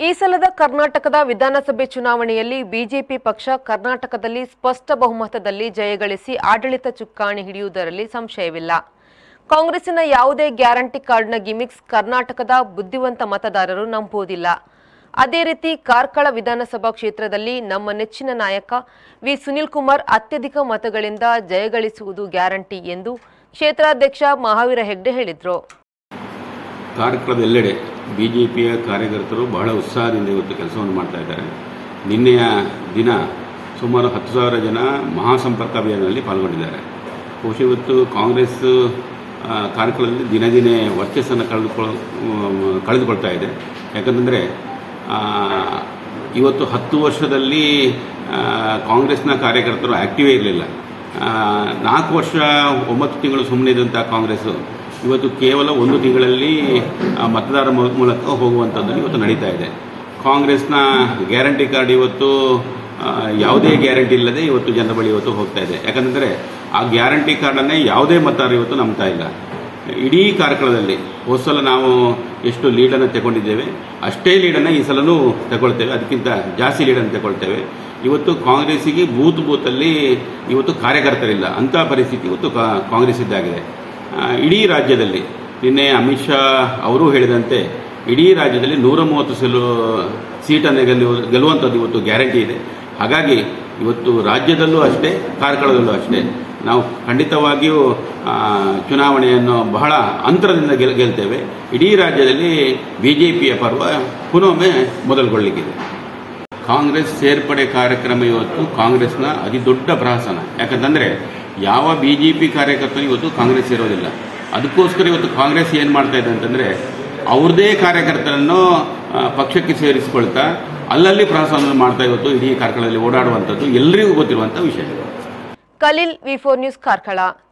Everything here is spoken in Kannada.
ಈ ಸಲದ ಕರ್ನಾಟಕದ ವಿಧಾನಸಭೆ ಚುನಾವಣೆಯಲ್ಲಿ ಬಿಜೆಪಿ ಪಕ್ಷ ಕರ್ನಾಟಕದಲ್ಲಿ ಸ್ಪಷ್ಟ ಬಹುಮತದಲ್ಲಿ ಜಯಗಳಿಸಿ ಆಡಳಿತ ಚುಕ್ಕಾಣಿ ಹಿಡಿಯುವುದರಲ್ಲಿ ಸಂಶಯವಿಲ್ಲ ಕಾಂಗ್ರೆಸ್ಸಿನ ಯಾವುದೇ ಗ್ಯಾರಂಟಿ ಕಾರ್ಡ್ನ ಗಿಮಿಕ್ಸ್ ಕರ್ನಾಟಕದ ಬುದ್ಧಿವಂತ ಮತದಾರರು ನಂಬುವುದಿಲ್ಲ ಅದೇ ರೀತಿ ಕಾರ್ಕಳ ವಿಧಾನಸಭಾ ಕ್ಷೇತ್ರದಲ್ಲಿ ನಮ್ಮ ನೆಚ್ಚಿನ ನಾಯಕ ವಿ ಸುನಿಲ್ ಕುಮಾರ್ ಅತ್ಯಧಿಕ ಮತಗಳಿಂದ ಜಯಗಳಿಸುವುದು ಗ್ಯಾರಂಟಿ ಎಂದು ಕ್ಷೇತ್ರಾಧ್ಯಕ್ಷ ಮಹಾವೀರ ಹೆಗ್ಡೆ ಹೇಳಿದರು ಕಾರ್ಕಳದ ಎಲ್ಲೆಡೆ ಬಿ ಜೆ ಪಿಯ ಕಾರ್ಯಕರ್ತರು ಬಹಳ ಉತ್ಸಾಹದಿಂದ ಇವತ್ತು ಕೆಲಸವನ್ನು ಮಾಡ್ತಾ ಇದ್ದಾರೆ ನಿನ್ನೆಯ ದಿನ ಸುಮಾರು ಹತ್ತು ಸಾವಿರ ಜನ ಮಹಾಸಂಪರ್ಕ ಅಭಿಯಾನದಲ್ಲಿ ಪಾಲ್ಗೊಂಡಿದ್ದಾರೆ ಬಹುಶಃ ಇವತ್ತು ಕಾಂಗ್ರೆಸ್ ಆ, ಕಾರ್ಕಳದಲ್ಲಿ ದಿನ ದಿನೇ ವರ್ಚಸ್ಸನ್ನು ಕಳೆದುಕೊಳ್ ಕಳೆದುಕೊಳ್ತಾ ಇದೆ ಯಾಕಂತಂದರೆ ಇವತ್ತು ಹತ್ತು ವರ್ಷದಲ್ಲಿ ಆ, ಕಾಂಗ್ರೆಸ್ನ ಕಾರ್ಯಕರ್ತರು ಆ್ಯಕ್ಟಿವೇ ಇರಲಿಲ್ಲ ನಾಲ್ಕು ವರ್ಷ ಒಂಬತ್ತು ತಿಂಗಳು ಸುಮ್ಮನೆ ಇದ್ದಂಥ ಕಾಂಗ್ರೆಸ್ಸು ಇವತ್ತು ಕೇವಲ ಒಂದು ತಿಂಗಳಲ್ಲಿ ಆ, ಮತದಾರ ಮೂ- ಮೂಲಕ ಹೋಗುವಂಥದ್ದು ಇವತ್ತು ನಡೀತಾ ಇದೆ ಕಾಂಗ್ರೆಸ್ನ ಗ್ಯಾರಂಟಿ ಕಾರ್ಡ್ ಇವತ್ತು ಆ, ಯಾವುದೇ ಗ್ಯಾರಂಟಿ ಇಲ್ಲದೆ ಇವತ್ತು ಜನರ ಬಳಿ ಇವತ್ತು ಹೋಗ್ತಾ ಇದೆ ಯಾಕಂದರೆ ಆ ಗ್ಯಾರಂಟಿ ಕಾರ್ಡನ್ನೇ ಯಾವುದೇ ಮತದಾರ ಇವತ್ತು ನಂಬ್ತಾ ಇಲ್ಲ ಇಡೀ ಕಾರ್ಕಳದಲ್ಲಿ ಹೋದ ಸಲ ನಾವು ಎಷ್ಟು ಲೀಡನ್ನು ತಗೊಂಡಿದ್ದೇವೆ ಅಷ್ಟೇ ಲೀಡನ್ನು ಈ ಸಲನೂ ತಗೊಳ್ತೇವೆ ಅದಕ್ಕಿಂತ ಜಾಸ್ತಿ ಲೀಡನ್ನು ತಗೊಳ್ತೇವೆ ಇವತ್ತು ಕಾಂಗ್ರೆಸ್ಸಿಗೆ ಬೂತ್ ಬೂತಲ್ಲಿ ಇವತ್ತು ಕಾರ್ಯಕರ್ತರಿಲ್ಲ ಅಂಥ ಪರಿಸ್ಥಿತಿ ಇವತ್ತು ಕಾ- ಕಾಂಗ್ರೆಸ್ ಇದ್ದಾಗಿದೆ ಆ, ಇಡೀ ರಾಜ್ಯದಲ್ಲಿ ನಿನ್ನೆ ಅಮಿತ್ ಶಾ ಅವರೂ ಹೇಳಿದಂತೆ ಇಡೀ ರಾಜ್ಯದಲ್ಲಿ ನೂರ ಮೂವತ್ತು ಸಲ ಸೀಟನ್ನು ಗೆಲ್ಲುವ ಗೆಲ್ಲುವಂಥದ್ದು ಇವತ್ತು ಗ್ಯಾರಂಟಿ ಇದೆ ಹಾಗಾಗಿ ಇವತ್ತು ರಾಜ್ಯದಲ್ಲೂ ಅಷ್ಟೇ ಕಾರ್ಕಳದಲ್ಲೂ ಅಷ್ಟೇ ನಾವು ಖಂಡಿತವಾಗಿಯೂ ಆ, ಚುನಾವಣೆಯನ್ನು ಬಹಳ ಅಂತರದಿಂದ ಗೆಲ್ ಗೆಲ್ತೇವೆ ಇಡೀ ರಾಜ್ಯದಲ್ಲಿ ಬಿ ಜೆ ಪಿಯ ಪರ್ವ ಪುನೊಮ್ಮೆ ಮೊದಲುಗೊಳ್ಳಲಿಕ್ಕಿದೆ ಕಾಂಗ್ರೆಸ್ ಸೇರ್ಪಡೆ ಕಾರ್ಯಕ್ರಮ ಇವತ್ತು ಕಾಂಗ್ರೆಸ್ನ ಅತಿ ದೊಡ್ಡ ಪ್ರಹಸನ ಯಾಕಂತಂದರೆ ಯಾವ ಬಿ ಜೆ ಪಿ ಕಾರ್ಯಕರ್ತರು ಇವತ್ತು ಕಾಂಗ್ರೆಸ್ ಇರೋದಿಲ್ಲ ಅದಕ್ಕೋಸ್ಕರ ಇವತ್ತು ಕಾಂಗ್ರೆಸ್ ಏನು ಮಾಡ್ತಾ ಇದೆ ಅಂತಂದರೆ ಅವ್ರದ್ದೇ ಕಾರ್ಯಕರ್ತರನ್ನು ಆ, ಪಕ್ಷಕ್ಕೆ ಸೇರಿಸಿಕೊಳ್ತಾ ಅಲ್ಲಲ್ಲಿ ಪ್ರಹಸನ ಮಾಡ್ತಾ ಇವತ್ತು ಇಡೀ ಕಾರ್ಕಳದಲ್ಲಿ ಓಡಾಡುವಂಥದ್ದು ಎಲ್ಲರಿಗೂ ಗೊತ್ತಿರುವಂಥ ವಿಷಯ Khaleel V four news Karkala